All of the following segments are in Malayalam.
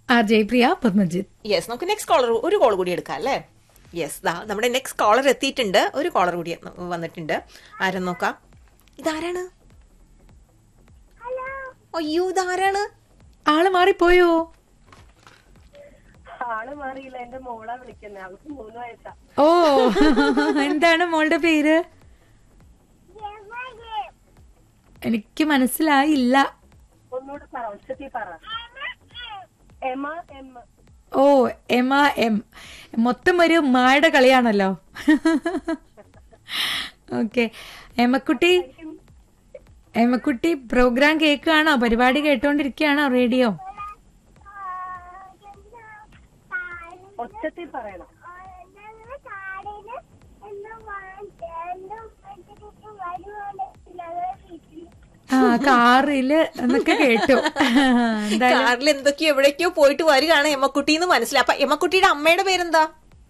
ആർ ജയപ്രിയ പത്മജിത്ത് യെസ് നമുക്ക് നെക്സ്റ്റ് കോളർ ഒരു കോൾ കൂടി എടുക്കാം അല്ലേ യെസ് ദാ നമ്മുടെ നെക്സ്റ്റ് കോളർ എത്തിയിട്ടുണ്ട് ഒരു കോളർ കൂടി വന്നിട്ടുണ്ട് ആരെന്ന് നോക്കാം ഇതാരാണ് അയ്യോ ഇതാരാണ് ആള് മാറിപ്പോയോ ആള് മാറിയില്ല എന്റെ മോളാ വിളിക്കുന്നത് അവൾക്ക് മൂന്ന് വയസ്സാ ഓ എന്താണ് മോളുടെ പേര് എനിക്ക് മനസ്സിലായില്ല ഒന്നുകൂടെ പറ ഉച്ചത്തിൽ പറ എമ എം ഓ എമ എം മൊത്തം ഒരു മായുടെ കളിയാണല്ലോ ഓക്കെ എമ്മക്കുട്ടി എമ്മക്കുട്ടി പ്രോഗ്രാം കേൾക്കുകയാണോ പരിപാടി കേട്ടോണ്ടിരിക്കുകയാണോ റേഡിയോ ഒച്ചത്തിൽ പറയണം ആ കാറില് എന്നൊക്കെ കേട്ടു എന്തായാലും കാറിൽ എന്തൊക്കെയോ എവിടേക്കോ പോയിട്ട് വരികയാണ് എമ്മക്കുട്ടി എന്ന് മനസ്സിലായി അപ്പൊ എമ്മക്കുട്ടിയുടെ അമ്മയുടെ പേരെന്താ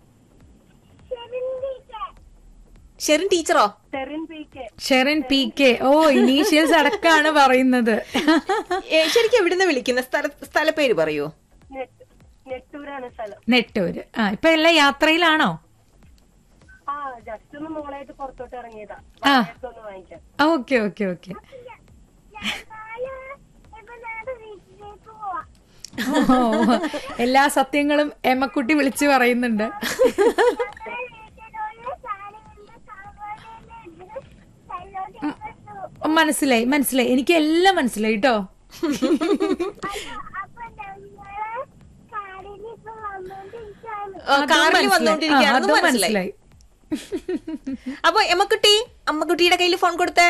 ഷെറിൻ ടീച്ചറോ Serin P K Sherin P K ഓ ഇനീഷ്യൽസ് അടക്കമാണ് പറയുന്നത് ഏ, ശരിക്കും എവിടുന്ന് വിളിക്കുന്ന സ്ഥല സ്ഥലപ്പേര് പറയൂ നെട്ട് നെട്ടൂരാണ് സ്ഥലം നെട്ടൂര് ആ ഇപ്പൊ എല്ലാം യാത്രയിലാണോ ആ ജസ്റ്റ് ഒന്ന് മോളായിട്ട് പുറത്തോട്ട് ഇറങ്ങിയതാ ആ. ഒന്ന് വാങ്ങിക്കാൻ ഓക്കെ ഓക്കെ ഓക്കെ ഓ എല്ലാ സത്യങ്ങളും എമ്മക്കുട്ടി വിളിച്ചു പറയുന്നുണ്ട് ഉം, മനസ്സിലായി മനസ്സിലായി എനിക്ക് എല്ലാം മനസ്സിലായി കേട്ടോ ആ, കാറിൽ വന്നോണ്ടിരിക്കുകയാണെന്ന് അതും മനസ്സിലായി മനസ്സിലായി അപ്പൊ എമ്മക്കുട്ടി അമ്മക്കുട്ടിയുടെ കയ്യിൽ ഫോൺ കൊടുത്തേ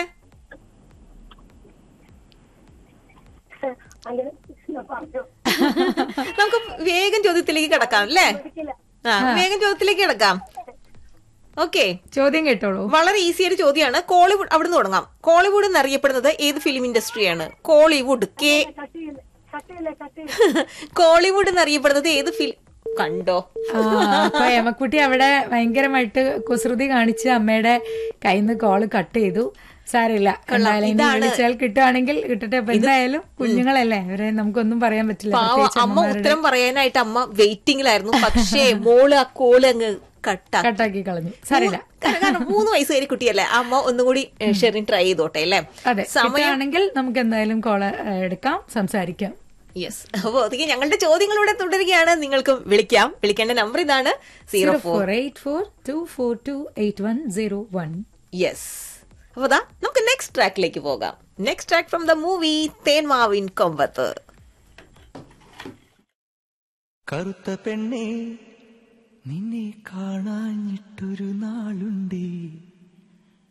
അങ്ങനെ ഞാൻ പറഞ്ഞു നമുക്ക് വേഗം ചോദ്യത്തിലേക്ക് കിടക്കാം അല്ലേ ഒരിക്കല ആ വേഗം ചോദ്യത്തിലേക്ക് കിടക്കാം ഓക്കെ ചോദ്യം കേട്ടോളൂ വളരെ ഈസി ആയിട്ട് ചോദ്യമാണ് കോളിവുഡ് അവിടുന്ന് തുടങ്ങാം കോളിവുഡ് എന്നറിയപ്പെടുന്നത് ഏത് ഫിലിം ഇൻഡസ്ട്രിയാണ് കോളിവുഡ് കെ കട്ടിയില്ല കട്ടിയില്ല കട്ടിയില്ല കോളിവുഡ് എന്നറിയപ്പെടുന്നത് ഏത് ഫിലിം കണ്ടോ ആ, അപ്പൊ എമക്കുട്ടി അവിടെ ഭയങ്കരമായിട്ട് കുസൃതി കാണിച്ച് അമ്മയുടെ കയ്യിൽ നിന്ന് കോള് കട്ട് ചെയ്തു സാരമില്ല എന്തായാലും ഇനി വിളിച്ചാൽ കിട്ടുവാണെങ്കിൽ കിട്ടട്ടെ അപ്പൊ എന്തായാലും കുഞ്ഞുങ്ങളല്ലേ അവരെ നമുക്കൊന്നും പറയാൻ പറ്റില്ല പാവ പ്രത്യേകിച്ച് അമ്മ ഉത്തരം പറയാനായിട്ട് അമ്മ വെയിറ്റിംഗിലായിരുന്നു പക്ഷേ മോള് ആ കോള് അങ്ങ് കട്ടാ കട്ടാക്കി കളഞ്ഞു സാരമില്ല കാരണം മൂന്ന് വയസ്സുകാരി കുട്ടിയല്ലേ അമ്മ ഒന്നും കൂടി ഷെറിൻ ട്രൈ ചെയ്തോട്ടെ അല്ലേ അതെ കിട്ടുകയാണെങ്കിൽ നമുക്ക് എന്തായാലും കോള് എടുക്കാം സംസാരിക്കാം യെസ് അപ്പൊ അതൊക്കെ ഞങ്ങളുടെ ചോദ്യങ്ങളിലൂടെ തുടരുകയാണ് നിങ്ങൾക്കും വിളിക്കാം വിളിക്കേണ്ട നമ്പർ ഇതാണ് zero zero four four eight four two four two eight one zero one yes അപ്പൊ ദാ നമുക്ക് നെക്സ്റ്റ് ട്രാക്കിലേക്ക് പോകാം next track from the movie Thenmavin Kombath കറുത്ത പെണ്ണേ നിന്നെ കാണാഞ്ഞിട്ടൊരു നാളുണ്ടേ